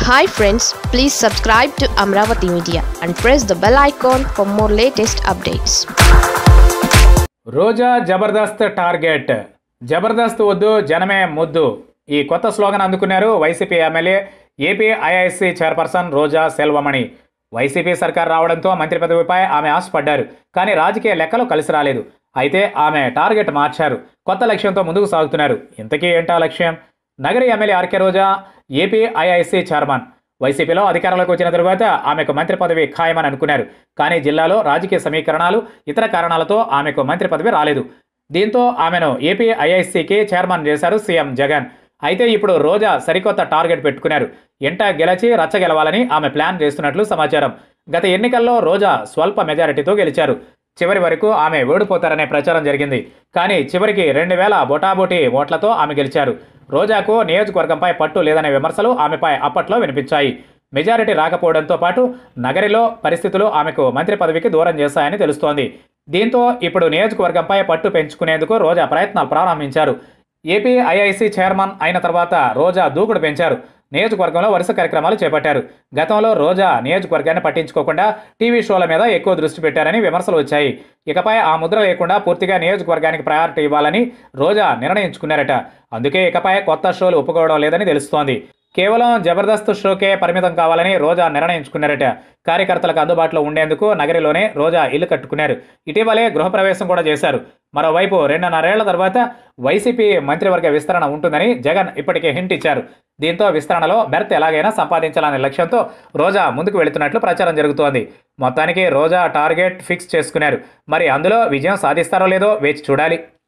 hi friends please subscribe to Amaravati media and press the bell icon for more latest updates Roja Jabardasth target Jabardasth వద్దు జనమే ముద్దు ఈ కొత్త slogan అందుకున్నారు YCP MLA AP IIC chairperson Roja Selvamani YCP సర్కార్ రావడంతో మంత్రి పదవిపై ఆమె ఆశపడ్డారు కానీ రాజకీయ లెక్కలు కలిసి రాలేదు అయితే ఆమె టార్గెట్ మార్చారు కొత్త లక్ష్యంతో ముందుకు సాగుతున్నారు ఇంతకీ ఏంటా లక్ష్యం Nagari MLA RK Roja AP IIC chairman వైసీపీలో అధికారంలోకి వచ్చిన తరువాత ఆమెకు మంత్రి పదవి ఖాయమని అనుకున్నారు కానీ జిల్లాలో రాజకీయ సమీకరణాలు ఇతర కారణాలతో ఆమెకు మంత్రి పదవి రాలేదు దీంతో ఆమెను ఏపీ ఐఐసికి చైర్మన్ చేశారు సీఎం జగన్ అయితే ఇప్పుడు రోజా సరికొత్త టార్గెట్ పెట్టుకున్నారు ఎంట గెలిచి రచ్చ గెలవాలని ఆమె ప్లాన్ చేస్తున్నట్లు సమాచారం గత ఎన్నికల్లో రోజా స్వల్ప మెజారిటీతో గెలిచారు చివరి వరకు ఆమె ఓడిపోతారనే ప్రచారం జరిగింది కానీ చివరికి రెండు వేల బొటాబొటి ఓట్లతో ఆమె గెలిచారు రోజాకు నియోజకవర్గంపై పట్టు లేదనే విమర్శలు ఆమెపై అప్పట్లో వినిపించాయి మెజారిటీ రాకపోవడంతో పాటు నగరిలో పరిస్థితులు ఆమెకు మంత్రి పదవికి దూరం చేశాయని తెలుస్తోంది దీంతో ఇప్పుడు నియోజకవర్గంపై పట్టు పెంచుకునేందుకు రోజా ప్రయత్నాలు ప్రారంభించారు ఏపీ ఐఐసి చైర్మన్ అయిన తర్వాత రోజా దూకుడు పెంచారు నియోజకవర్గంలో వరుస కార్యక్రమాలు చేపట్టారు గతంలో రోజా నియోజకవర్గాన్ని పట్టించుకోకుండా టీవీ షోల మీద ఎక్కువ దృష్టి పెట్టారని విమర్శలు వచ్చాయి ఇకపై ఆ ముద్ర లేకుండా పూర్తిగా నియోజకవర్గానికి ప్రయారిటీ ఇవ్వాలని రోజా నిర్ణయించుకున్నారట అందుకే ఇకపై కొత్త షోలు ఒప్పుకోవడం లేదని తెలుస్తోంది కేవలం జబర్దస్త్ షోకే పరిమితం కావాలని రోజా నిర్ణయించుకున్నారట కార్యకర్తలకు అందుబాటులో ఉండేందుకు నగరిలోనే రోజా ఇల్లు కట్టుకున్నారు ఇటీవలే గృహప్రవేశం కూడా చేశారు మరోవైపు రెండున్నరేళ్ల తర్వాత వైసీపీ మంత్రివర్గ విస్తరణ ఉంటుందని జగన్ ఇప్పటికే హింట్ ఇచ్చారు దీంతో విస్తరణలో బెర్త్ ఎలాగైనా సంపాదించాలనే లక్ష్యంతో రోజా ముందుకు వెళుతున్నట్లు ప్రచారం జరుగుతోంది మొత్తానికి రోజా టార్గెట్ ఫిక్స్ చేసుకున్నారు మరి అందులో విజయం సాధిస్తారో లేదో వేచి చూడాలి